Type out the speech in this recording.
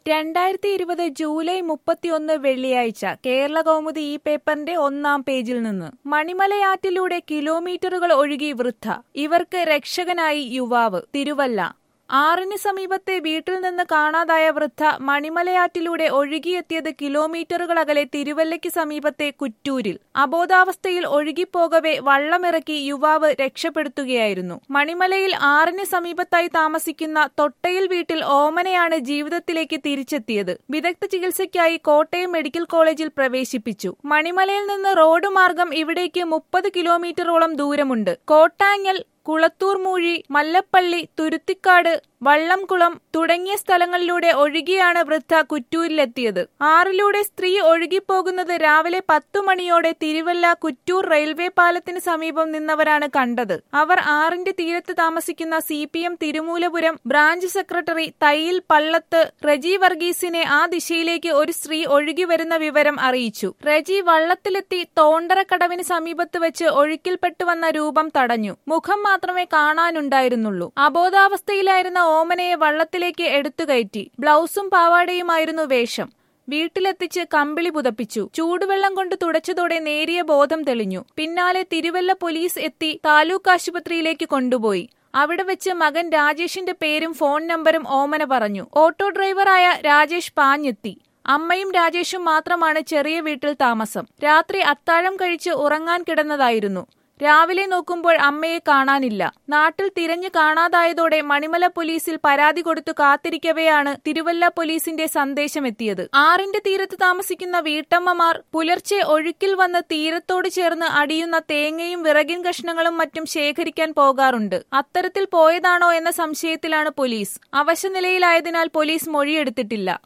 രണ്ടായിരത്തി ഇരുപത് ജൂലൈ മുപ്പത്തിയൊന്ന് വെള്ളിയാഴ്ച കേരള കൗമുദി ഈ പേപ്പറിന്റെ ഒന്നാം പേജിൽ നിന്ന് മണിമലയാറ്റിലൂടെ കിലോമീറ്ററുകൾ ഒഴുകി വൃദ്ധ ഇവർക്ക് രക്ഷകനായി യുവാവ് തിരുവല്ല ആറിന് സമീപത്തെ വീട്ടിൽ നിന്ന് കാണാതായ വൃദ്ധ മണിമലയാറ്റിലൂടെ ഒഴുകിയെത്തിയത് കിലോമീറ്ററുകൾ അകലെ തിരുവല്ലയ്ക്ക് സമീപത്തെ കുറ്റൂരിൽ അബോധാവസ്ഥയിൽ ഒഴുകിപ്പോകവെ വള്ളമിറക്കി യുവാവ് രക്ഷപ്പെടുത്തുകയായിരുന്നു മണിമലയിൽ ആറിന് സമീപത്തായി താമസിക്കുന്ന തൊട്ടയിൽ വീട്ടിൽ ഓമനയാണ് ജീവിതത്തിലേക്ക് തിരിച്ചെത്തിയത് വിദഗ്ധ ചികിത്സയ്ക്കായി കോട്ടയം മെഡിക്കൽ കോളേജിൽ പ്രവേശിപ്പിച്ചു മണിമലയിൽ നിന്ന് റോഡ് മാർഗം ഇവിടേക്ക് മുപ്പത് കിലോമീറ്ററോളം ദൂരമുണ്ട് കോട്ടാങ്ങൽ കുളത്തൂർ മൂഴി മല്ലപ്പള്ളി തുരുത്തിക്കാട് വള്ളംകുളം തുടങ്ങിയ സ്ഥലങ്ങളിലൂടെ ഒഴുകിയാണ് വൃദ്ധ കുറ്റൂരിലെത്തിയത് ആറിലൂടെ സ്ത്രീ ഒഴുകിപ്പോകുന്നത് രാവിലെ പത്തു മണിയോടെ തിരുവല്ല കുറ്റൂർ റെയിൽവേ പാലത്തിന് സമീപം നിന്നവരാണ് കണ്ടത് അവർ ആറിന്റെ തീരത്ത് താമസിക്കുന്ന C P M Thirumoolapuram branch secretary Thayyil Pallath Reji വർഗീസിനെ ആ ദിശയിലേക്ക് ഒരു സ്ത്രീ ഒഴുകി വരുന്ന വിവരം അറിയിച്ചു റജി വള്ളത്തിലെത്തി തോണ്ടറക്കടവിന് സമീപത്ത് വെച്ച് ഒഴുക്കിൽപ്പെട്ടു വന്ന രൂപം തടഞ്ഞു മുഖം മാത്രമേ കാണാനുണ്ടായിരുന്നുള്ളൂ അബോധാവസ്ഥയിലായിരുന്ന ഓമനയെ വള്ളത്തിലേക്ക് എടുത്തുകയറ്റി ബ്ലൗസും പാവാടയുമായിരുന്നു വേഷം വീട്ടിലെത്തിച്ച് കമ്പിളി പുതപ്പിച്ചു ചൂടുവെള്ളം കൊണ്ട് തുടച്ചതോടെ നേരിയ ബോധം തെളിഞ്ഞു പിന്നാലെ തിരുവല്ല പോലീസ് എത്തി താലൂക്ക് ആശുപത്രിയിലേക്ക് കൊണ്ടുപോയി അവിടെ വെച്ച് മകൻ രാജേഷിന്റെ പേരും ഫോൺ നമ്പരും ഓമന പറഞ്ഞു ഓട്ടോ ഡ്രൈവറായ രാജേഷ് പാഞ്ഞെത്തി അമ്മയും രാജേഷും മാത്രമാണ് ചെറിയ വീട്ടിൽ താമസം രാത്രി അത്താഴം കഴിച്ച് ഉറങ്ങാൻ കിടന്നതായിരുന്നു രാവിലെ നോക്കുമ്പോൾ അമ്മയെ കാണാനില്ല നാട്ടിൽ തിരഞ്ഞു കാണാതായതോടെ മണിമല പോലീസിൽ പരാതി കൊടുത്തു കാത്തിരിക്കവെയാണ് തിരുവല്ല പോലീസിന്റെ സന്ദേശമെത്തിയത് ആറിന്റെ തീരത്ത് താമസിക്കുന്ന വീട്ടമ്മമാർ പുലർച്ചെ ഒഴുക്കിൽ വന്ന് തീരത്തോട് ചേർന്ന് അടിയുന്ന തേങ്ങയും വിറകിൻ കഷ്ണങ്ങളും മറ്റും ശേഖരിക്കാൻ പോകാറുണ്ട് അത്തരത്തിൽ പോയതാണോ എന്ന സംശയത്തിലാണ് പോലീസ് അവശനിലയിലായതിനാൽ പോലീസ് മൊഴിയെടുത്തിട്ടില്ല